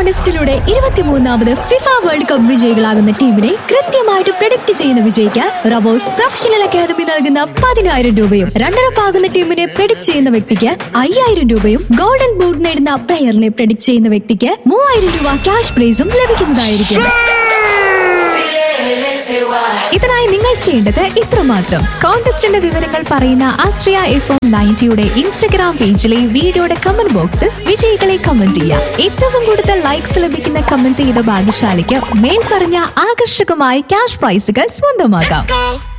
കോൺടെസ്റ്റിലൂടെ ഇരുപത്തിമൂന്നാമത് FIFA world cup വിജയികളാകുന്ന ടീമിനെ കൃത്യമായിട്ട് പ്രൊഡിക്ട് ചെയ്യുന്ന വിജയിക്കാൻ റബോസ് പ്രൊഫഷണൽ അക്കാദമി നൽകുന്ന പതിനായിരം രൂപയും റണ്ണറപ്പ് ആകുന്ന ടീമിനെ പ്രൊഡിക്ട് ചെയ്യുന്ന വ്യക്തിക്ക് അയ്യായിരം രൂപയും ഗോൾഡൻ ബൂട്ട് നേടുന്ന പ്ലെയറിനെ പ്രൊഡിക്ട് ചെയ്യുന്ന വ്യക്തിക്ക് മൂവായിരം രൂപ ക്യാഷ് പ്രൈസും ലഭിക്കുന്നതായിരിക്കും ഇതിനായി നിങ്ങൾ ചെയ്യേണ്ടത് ഇത്രമാത്രം കോൺടെസ്റ്റിന്റെ വിവരങ്ങൾ പറയുന്ന ആശ്രയ എഫ് എം നയൻറ്റിയുടെ ഇൻസ്റ്റഗ്രാം പേജിലെ വീഡിയോയുടെ കമന്റ് ബോക്സിൽ വിജയികളെ കമന്റ് ചെയ്യാം ഏറ്റവും കൂടുതൽ ലൈക്സ് ലഭിക്കുന്ന കമന്റ് ചെയ്ത ഭാഗ്യശാലിക്ക് മേൽ പറഞ്ഞ ആകർഷകമായ ക്യാഷ് പ്രൈസുകൾ സ്വന്തമാക്കാം go.